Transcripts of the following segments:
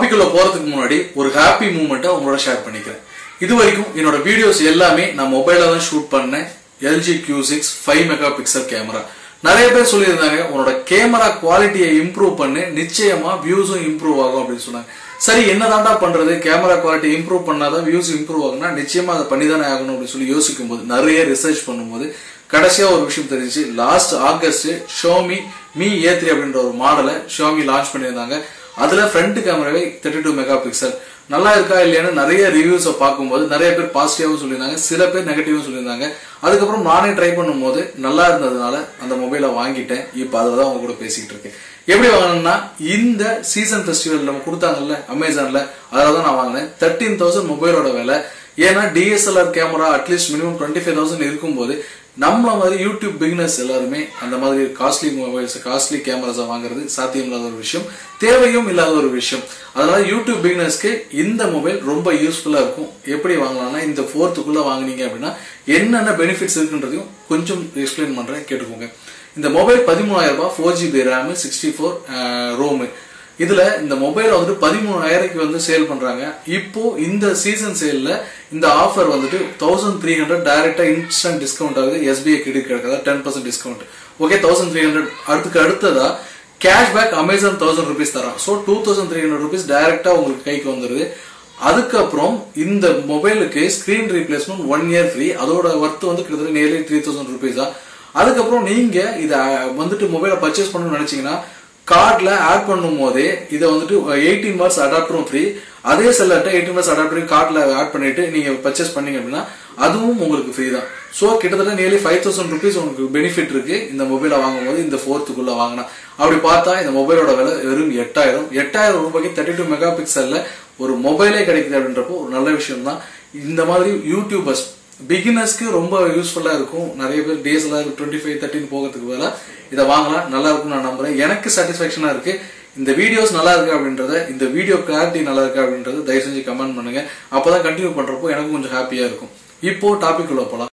டாபிக்குள்ள போறதுக்கு முன்னாடி ஒரு ஹாப்பி மூமெண்ட்டை உங்களோட ஷேர் பண்ணிக்கிறேன் இது வரைக்கும் என்னோட வீடியோஸ் எல்லாமே நான் மொபைல்ல தான் ஷூட் பண்ணேன் LG Q six five megapixel camera நிறைய பேர் சொல்லியிருந்தாங்க உன்னோட கேமரா குவாலிட்டியை இம்ப்ரூவ் பண்ணு நிச்சயமா வியூஸும் இம்ப்ரூவ் ஆகும் அப்படின்னு சொன்னாங்க சரி என்னதான்டா பண்றது கேமரா குவாலிட்டி இம்ப்ரூவ் பண்ணாதான் வியூஸ் இம்ப்ரூவ் ஆகும்னா நிச்சயமா அதை பண்ணி தானே ஆகணும் அப்படின்னு சொல்லி யோசிக்கும் போது நிறைய ரிசர்ச் பண்ணும்போது கடைசியா ஒரு விஷயம் தெரிஞ்சு last August Xiaomi Mi A three அப்படின்ற ஒரு மாடலை ஷோமி லான்ச் பண்ணியிருந்தாங்க அதுல ஃப்ரண்ட் கேமராவே தேர்ட்டி டூ மெகா பிக்சல் நல்லா இருக்கா இல்லையான்னு நிறைய ரிவ்யூஸை பார்க்கும்போது நிறைய பேர் பாசிட்டிவாகவும் சொல்லியிருந்தாங்க சில பேர் நெகட்டிவும் சொல்லியிருந்தாங்க அதுக்கப்புறம் நானே ட்ரை பண்ணும்போது நல்லா இருந்ததுனால அந்த மொபைலை வாங்கிட்டேன் இப்போ அதில் தான் அவங்க கூட பேசிக்கிட்டு இருக்கேன் எப்படி வாங்கினேன்னா இந்த சீசன் ஃபெஸ்டிவல் நம்ம கொடுத்தாங்கல்ல அமேசான்ல அதில் தான் நான் வாங்கினேன் தேர்ட்டீன் தௌசண்ட் மொபைலோட விலை ஏன்னா DSLR camera at least minimum twenty five thousand இருக்கும்போது நம்மள மாதிரி யூடியூப் பிகினர்ஸ் எல்லாருமே அந்த மாதிரி காஸ்ட்லி மொபைல்ஸ் காஸ்ட்லி கேமராஸை வாங்குறது சாத்தியம் இல்லாத ஒரு விஷயம் தேவையும் இல்லாத ஒரு விஷயம் அதனால யூடியூப் பிகினர்ஸ்க்கு இந்த மொபைல் ரொம்ப யூஸ்ஃபுல்லா இருக்கும் எப்படி வாங்கலாம்னா இந்த ஃபோர்த்துக்குள்ள வாங்குனீங்க அப்படின்னா என்னென்ன பெனிஃபிட்ஸ் இருக்குன்றதையும் கொஞ்சம் எக்ஸ்பிளைன் பண்றேன் கேட்டுக்கோங்க இந்த மொபைல் பதிமூணாயிரம் ரூபாய் four GB RAM sixty four ROM இதுல இந்த மொபைல் வந்துட்டு பதிமூணாயிரக்கு வந்து சேல் பண்றாங்க இப்போ இந்த சீசன் சேல்ல இந்த ஆஃபர் வந்துட்டு தௌசண்ட் த்ரீ ஹண்ட்ரட் டைரக்டா இன்ஸ்டன்ட் டிஸ்கவுண்ட் ஆகுது எஸ்பிஐ கிரெடிட் கிடைக்காது ten percent discount okay thousand three hundred அதுக்கு அடுத்ததா கேஷ்பேக் அமேசான் தௌசண்ட் ருபீஸ் தரான் so two thousand three hundred rupees டைரக்டா உங்களுக்கு கைக்கு வந்துருது அதுக்கப்புறம் இந்த மொபைலுக்கு screen replacement one year free அதோட ஒர்த் வந்து கிட்டத்தட்ட நியர்லி த்ரீ தௌசண்ட் ருபீஸா அதுக்கப்புறம் நீங்க இதை வந்துட்டு மொபைலை பர்ச்சேஸ் பண்ணணும்னு நினைச்சீங்கன்னா கார்ட்ல ஆட் பண்ணும் போதே இதை வந்துட்டு எயிட்டீன் மார்க்ஸ் அடாப்டரும் ஃப்ரீ அதே செல்லர்ட்ட எயிட்டீன் மார்க்ஸ் அடாப்டரையும் கார்ட்ல ஆட் பண்ணிட்டு நீங்க பர்ச்சேஸ் பண்ணீங்க அப்படின்னா அதுவும் உங்களுக்கு ஃப்ரீ தான் ஸோ கிட்டத்தட்ட நியர்லி ஃபைவ் தௌசண்ட் ருபீஸ் உங்களுக்கு பெனிஃபிட் இருக்கு இந்த மொபைலை வாங்கும்போது இந்த ஃபோர்த்துக்குள்ள வாங்கினா அப்படி பார்த்தா இந்த மொபைலோட விலை வெறும் எட்டாயிரம் எட்டாயிரம் ரூபாய்க்கு தேர்ட்டி டூ மெகா பிக்சல்ல ஒரு மொபைலே கிடைக்குது அப்படின்றப்போ ஒரு நல்ல விஷயம் தான் இந்த மாதிரி யூடியூபர்ஸ் பிகினர்ஸ்க்கு ரொம்ப யூஸ்ஃபுல்லா இருக்கும் நிறைய பேர் டிஎஸ்எல்ஆர் டுவெண்ட்டி ஃபைவ் தேர்ட்டின் போகிறதுக்கு பதிலாக இதை வாங்கலாம் நல்லா இருக்கும் நான் நம்புறேன் எனக்கு சாட்டிஸ்ஃபேக்ஷனா இருக்கு இந்த வீடியோஸ் நல்லா இருக்கு அப்படின்றத இந்த வீடியோ கிளாரிட்டி நல்லா இருக்கு அப்படின்றத தயவு செஞ்சு கமெண்ட் பண்ணுங்க அப்பதான் கண்டினியூ பண்றப்போ எனக்கு கொஞ்சம் ஹாப்பியா இருக்கும் இப்போ டாபிக் உள்ள போலாம்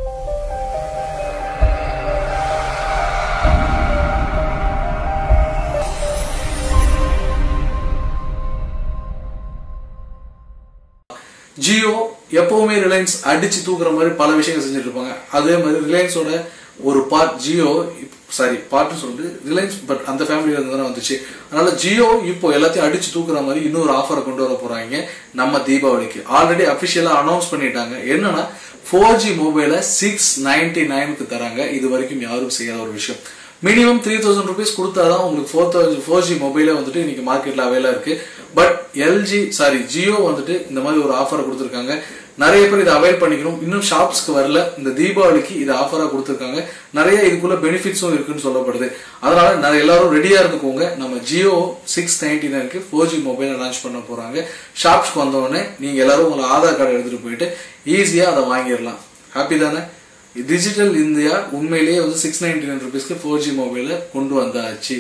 ஜியோ எப்பவுமே ரிலையன்ஸ் அடிச்சு தூக்குற மாதிரி பல விஷயங்கள் செஞ்சுட்டு இருப்பாங்க அதே மாதிரி ரிலையன்ஸோட ஒரு பார்ட் ஜியோ சாரி பார்ட்னு சொல்லிட்டு ரிலையன்ஸ் பட் அந்த ஃபேமிலியில இருந்து தானே வந்துச்சு அதனால ஜியோ இப்போ எல்லாத்தையும் அடிச்சு தூக்குற மாதிரி இன்னொரு ஆஃபரை கொண்டு வர போறாங்க நம்ம தீபாவளிக்கு ஆல்ரெடி அபிஷியலா அனௌன்ஸ் பண்ணிட்டாங்க என்னன்னா ஃபோர் ஜி மொபைலை சிக்ஸ் நைன்டி நைனுக்கு தராங்க இது வரைக்கும் யாரும் செய்யாத ஒரு விஷயம் மினிமம் த்ரீ தௌசண்ட் ருபீஸ் கொடுத்தாதான் உங்களுக்கு ஃபோர் தௌசண்ட் ஃபோர் ஜி மொபைலே வந்துட்டு இன்னைக்கு மார்க்கெட்ல அவைலா இருக்கு பட் எல்ஜி சாரி ஜியோ வந்துட்டு இந்த மாதிரி ஒரு ஆஃபரை கொடுத்துருக்காங்க நிறைய பேர் இதை அவைல் பண்ணிக்கணும் இன்னும் ஷாப்ஸ்க்கு வரல இந்த தீபாவளிக்கு இது ஆஃபரா கொடுத்துருக்காங்க நிறைய இதுக்குள்ள பெனிஃபிட்ஸும் இருக்குன்னு சொல்லப்படுது அதனால நிறைய எல்லாரும் ரெடியா இருந்துக்கோங்க நம்ம ஜியோ சிக்ஸ் நைன்டி நைனுக்கு ஃபோர் ஜி மொபைலை லான்ச் பண்ண போறாங்க ஷாப்ஸ்க்கு வந்தோடனே நீங்க எல்லாரும் உங்களை ஆதார் கார்டு எடுத்துட்டு போயிட்டு ஈஸியா அதை வாங்கிடலாம் ஹாப்பி தானே டிஜிட்டல் இந்தியா உண்மையிலேயே வந்து சிக்ஸ் நைன்டி நைன் ருபீஸ்க்கு ஃபோர் ஜி மொபைலை கொண்டு வந்தாச்சு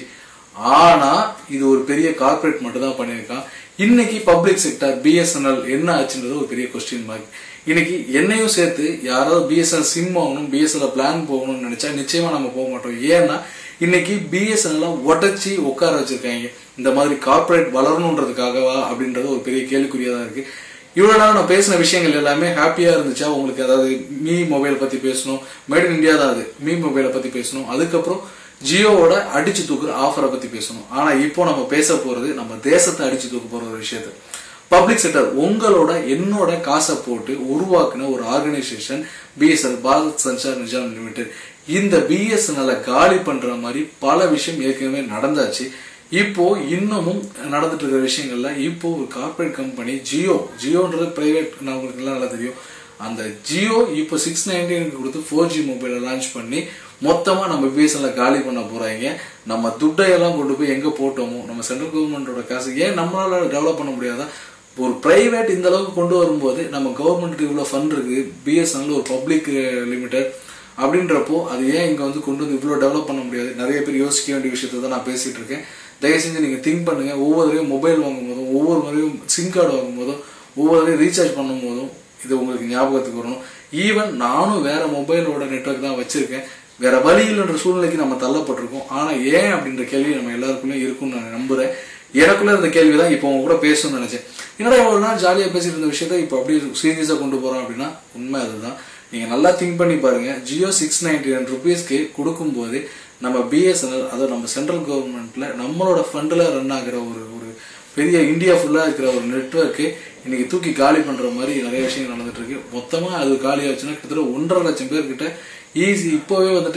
ஆனா இது ஒரு பெரிய கார்பரேட் மட்டும் தான் பண்ணியிருக்கான் இன்னைக்கு பப்ளிக் செக்டர் பிஎஸ்என்எல் என்ன ஆச்சுன்றது ஒரு பெரிய கொஸ்டின் மார்க் இன்னைக்கு என்னையும் சேர்த்து யாராவது பிஎஸ்என்எல் சிம் வாங்கணும் பிஎஸ்என்எல் பிளான் போகணும்னு நினைச்சா நிச்சயமா நம்ம போக மாட்டோம் ஏன்னா இன்னைக்கு பிஎஸ்என்எல் உடச்சி உட்கார வச்சிருக்காங்க இந்த மாதிரி கார்பரேட் வளரணுன்றதுக்காகவா அப்படின்றது ஒரு பெரிய கேள்விக்குறியா தான் இருக்கு இவ்வளவு நாள் நான் பேசின விஷயங்கள் எல்லாமே ஹாப்பியா இருந்துச்சா உங்களுக்கு அதாவது மீ மொபைல் பத்தி பேசணும் மேட் இன் இந்தியா தான் அது மீ மொபைலை பத்தி பேசணும் அதுக்கப்புறம் ஜியோவோட அடிச்சு தூக்குற ஆஃபரை பத்தி பேசணும் ஆனா இப்போ நம்ம பேச போறது நம்ம தேசத்தை அடிச்சு தூக்க போற ஒரு விஷயத்த பப்ளிக் செக்டர் உங்களோட என்னோட காசை போட்டு உருவாக்குன ஒரு ஆர்கனைசேஷன் பிஎஸ்எல் பாரத் சஞ்சார் நிஜாம் லிமிடெட் இந்த பிஎஸ்என்எல் காலி பண்ற மாதிரி பல விஷயம் ஏற்கனவே நடந்தாச்சு இப்போ இன்னமும் நடந்துட்டு இருக்கிற விஷயங்கள்ல இப்போ ஒரு கார்பரேட் கம்பெனி ஜியோ ஜியோன்றது பிரைவேட் உங்களுக்கு எல்லாம் நல்லா தெரியும் அந்த ஜியோ இப்போ சிக்ஸ் நைன்டீனுக்கு கொடுத்து ஃபோர் ஜி மொபைலை லான்ச் பண்ணி மொத்தமா நம்ம பிஎஸ்என்ல காலி பண்ண போறாங்க நம்ம துட்டையெல்லாம் கொண்டு போய் எங்க போட்டோமோ நம்ம சென்ட்ரல் கவர்மெண்டோட காசு ஏன் நம்மளால டெவலப் பண்ண முடியாதா ஒரு பிரைவேட் இந்த அளவுக்கு கொண்டு வரும்போது நம்ம கவர்மெண்ட் இவ்வளவு ஃபண்ட் இருக்கு பிஎஸ்என்எல் ஒரு பப்ளிக் லிமிடெட் அப்படின்றப்போ அது ஏன் இங்க வந்து கொண்டு வந்து இவ்வளவு டெவலப் பண்ண முடியாது நிறைய பேர் யோசிக்க வேண்டிய விஷயத்தை தான் நான் பேசிட்டு இருக்கேன் தயவு செஞ்சு நீங்க திங்க் பண்ணுங்க ஒவ்வொரு தடவையும் மொபைல் வாங்கும் போதும் ஒவ்வொரு முறையும் சிம் கார்டு வாங்கும் போதும் ஒவ்வொரு தடவையும் ரீசார்ஜ் பண்ணும் போதும் இது உங்களுக்கு ஞாபகத்துக்கு வரணும் ஈவன் நானும் வேற மொபைலோட நெட்ஒர்க் தான் வச்சிருக்கேன் வேற வழி இல்லைன்ற சூழ்நிலைக்கு நம்ம தள்ளப்பட்டிருக்கோம் ஆனா ஏன் அப்படின்ற கேள்வி நம்ம எல்லாருக்குள்ளே இருக்கும்னு நான் நம்புறேன் எனக்குள்ள இருந்த கேள்வி தான் இப்போ உங்க கூட பேசணும்னு நினைச்சேன் என்னடா இவ்வளவு நாள் ஜாலியா பேசிட்டு இருந்த விஷயத்த இப்போ அப்படியே சீரியஸா கொண்டு போறோம் அப்படின்னா உண்மை அதுதான் நீங்க நல்லா திங்க் பண்ணி பாருங்க ஜியோ சிக்ஸ் நைன்டி நைன் ருபீஸ்க்கு கொடுக்கும்போது நம்ம பிஎஸ்என்எல் அதாவது நம்ம சென்ட்ரல் கவர்மெண்ட்ல நம்மளோட ஃபண்டில் ரன் ஆகிற ஒரு ஒரு பெரிய இந்தியா ஃபுல்லா இருக்கிற ஒரு நெட்ஒர்க்கு இன்னைக்கு தூக்கி காலி பண்ற மாதிரி நிறைய விஷயங்கள் நடந்துட்டு இருக்கு மொத்தமா அது காலி ஆச்சுன்னா கிட்டத்தட்ட ஒன்றரை லட்சம் பேர் கிட்ட ஈஸி இப்போவே வந்துட்டு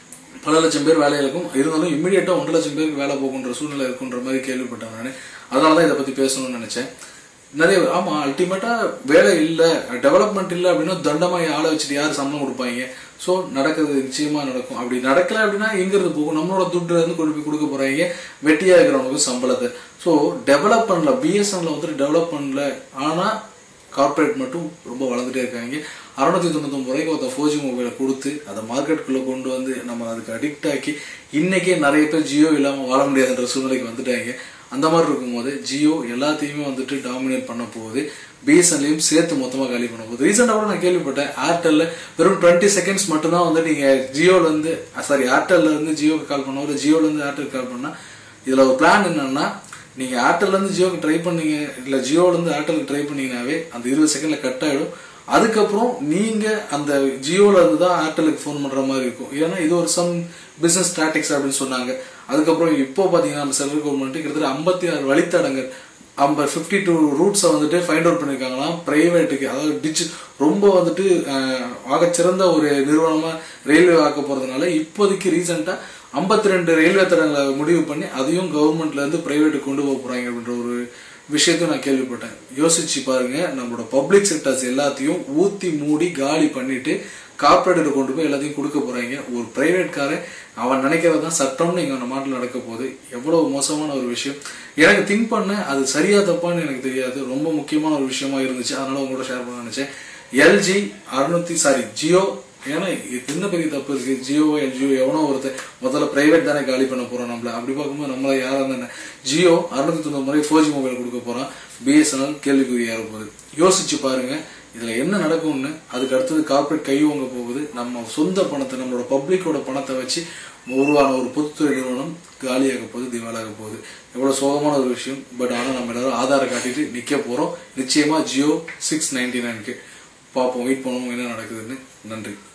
பல லட்சம் பேர் வேலையில் இருக்கும் இருந்தாலும் இம்மிடியட்டா ஒன்றரை லட்சம் பேருக்கு வேலை போகுன்ற சூழ்நிலை இருக்குன்ற மாதிரி கேள்விப்பட்டேன் நான் அதனால தான் இதை பத்தி பேசணும்னு நினைச்சேன் நிறைய ஆமா அல்டிமேட்டா வேலை இல்ல டெவலப்மெண்ட் இல்ல அப்படின்னா தண்டமா ஆளை வச்சுட்டு யார் சம்பளம் கொடுப்பாங்க சோ நடக்கிறது நிச்சயமா நடக்கும் அப்படி நடக்கல அப்படின்னா எங்க இருந்து போகும் நம்மளோட துட்டுல இருந்து கொண்டு போய் கொடுக்க போறாங்க வெட்டியா இருக்கிறவங்களுக்கு சம்பளத்தை சோ டெவலப் பண்ணல பிஎஸ்என்ல வந்துட்டு டெவலப் பண்ணல ஆனா கார்ப்பரேட் மட்டும் ரொம்ப வளர்ந்துட்டே இருக்காங்க அறுநூத்தி தொண்ணூத்தொம்பது ரூபாய்க்கு ஒருத்த ஃபோர் ஜி மொபைலை கொடுத்து அதை மார்க்கெட்டுக்குள்ள கொண்டு வந்து நம்ம அதுக்கு அடிக்ட் ஆக்கி இன்னைக்கே நிறைய பேர் ஜியோ இல்லாம வாழ முடியாதுன்ற சூழ்நிலைக்கு வந்துட்டாங்க அந்த மாதிரி இருக்கும்போது ஜியோ எல்லாத்தையுமே வந்துட்டு டாமினேட் பண்ண போகுது பிஎஸ்என்லையும் சேர்த்து மொத்தமா காலி பண்ண போகுது ரீசெண்டாக கூட நான் கேள்விப்பட்டேன் ஏர்டெல்ல வெறும் டுவெண்ட்டி செகண்ட்ஸ் மட்டும் தான் வந்து நீங்க ஜியோல இருந்து சாரி ஏர்டெல்ல இருந்து ஜியோக்கு கால் பண்ணோம் இல்லை ஜியோல இருந்து ஏர்டெல் கால் பண்ணா இதுல ஒரு பிளான் என்னன்னா நீங்க ஏர்டெல்ல இருந்து ஜியோக்கு ட்ரை பண்ணீங்க இல்ல ஜியோல இருந்து ஏர்டெலுக்கு ட்ரை பண்ணீங்கன்னாவே அந்த இருபது செகண்ட்ல கட் ஆயிடும் அதுக்கப்புறம் நீங்க அந்த ஜியோல இருந்து தான் ஏர்டெலுக்கு ஃபோன் பண்ற மாதிரி இருக்கும் ஏன்னா இது ஒரு சம் பிசினஸ் ஸ்டாட்டிக்ஸ் அப்படின்னு சொன்னாங்க அதுக்கப்புறம் இப்போ பாத்தீங்கன்னா நம்ம சென்ட்ரல் கவர்மெண்ட் கிட்டத்தட்ட ஐம்பத்தி ஆறு வழித்தடங்கள் ஐம்பது ஃபிஃப்டி டூ ரூட்ஸை வந்துட்டு ஃபைண்ட் அவுட் பண்ணியிருக்காங்களாம் பிரைவேட்டுக்கு அதாவது டிஜி ரொம்ப வந்துட்டு ஆகச்சிறந்த ஒரு நிறுவனமா ரயில்வே ஆக்க போறதுனால இப்போதைக்கு ரீசெண்டா ஐம்பத்தி ரெண்டு ரயில்வே தடங்களை முடிவு பண்ணி அதையும் கவர்மெண்ட்ல இருந்து பிரைவேட்டுக்கு கொண்டு போக போறாங்க அப்படின்ற ஒரு விஷயத்தையும் நான் கேள்விப்பட்டேன் யோசிச்சு பாருங்க நம்மளோட பப்ளிக் செக்டர்ஸ் எல்லாத்தையும் ஊத்தி மூடி காலி பண்ணிட்டு கார்பரேட்டர் கொண்டு போய் எல்லாத்தையும் கொடுக்க போறாங்க ஒரு பிரைவேட்காரன் அவன் நினைக்கிறது தான் சட்டம்னு இங்க நம்ம நாட்டில் நடக்க போகுது எவ்வளவு மோசமான ஒரு விஷயம் எனக்கு திங்க் பண்ண அது சரியா தப்பான்னு எனக்கு தெரியாது ரொம்ப முக்கியமான ஒரு விஷயமா இருந்துச்சு அதனால உங்களோட ஷேர் பண்ண நினைச்சேன் எல்ஜி அறுநூத்தி சாரி ஜியோ ஏன்னா இது என்ன பெரிய தப்பு இருக்கு ஜியோ எல்ஜியோ எவனோ ஒருத்தர் முதல்ல பிரைவேட் தானே காலி பண்ண போறோம் நம்மள அப்படி பார்க்கும்போது நம்மள யாரா தானே ஜியோ அறுநூத்தி தொண்ணூறு முறை ஃபோர் ஜி மொபைல் கொடுக்க போறான் பிஎஸ்என்எல் கேள்விக்குறியா போகுது யோசிச்சு பாருங்க இதுல என்ன நடக்கும்னு அதுக்கு அடுத்தது கார்பரேட் கை வாங்க போகுது நம்ம சொந்த பணத்தை நம்மளோட பப்ளிக்கோட பணத்தை வச்சு உருவான ஒரு பொதுத்துறை நிறுவனம் காலியாக போகுது திவாலாக போகுது எவ்வளவு சோகமான ஒரு விஷயம் பட் ஆனா நம்ம எல்லாரும் ஆதாரம் காட்டிட்டு நிக்க போறோம் நிச்சயமா ஜியோ சிக்ஸ் நைன்டி நைனுக்கு பார்ப்போம் வெயிட் பண்ணுவோம் என்ன நடக்குதுன்னு நன்றி